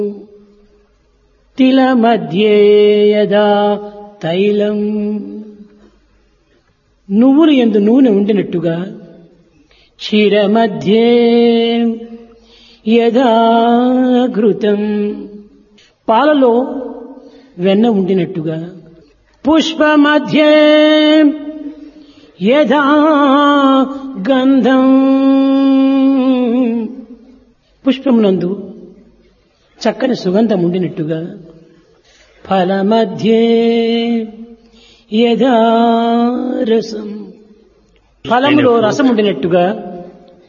తిల మధ్యే యదా తైలం నువ్వులు ఎందు నూనె ఉండినట్టుగా క్షీర మధ్యే యథా ఘృతం పాలలో వెన్న ఉండినట్టుగా పుష్ప మధ్యే యథా గంధం పుష్పమునందు చక్కని సుగంధం ఉండినట్టుగా ఫల మధ్యే యథా రసం ఫలములో రసం ఉండినట్టుగా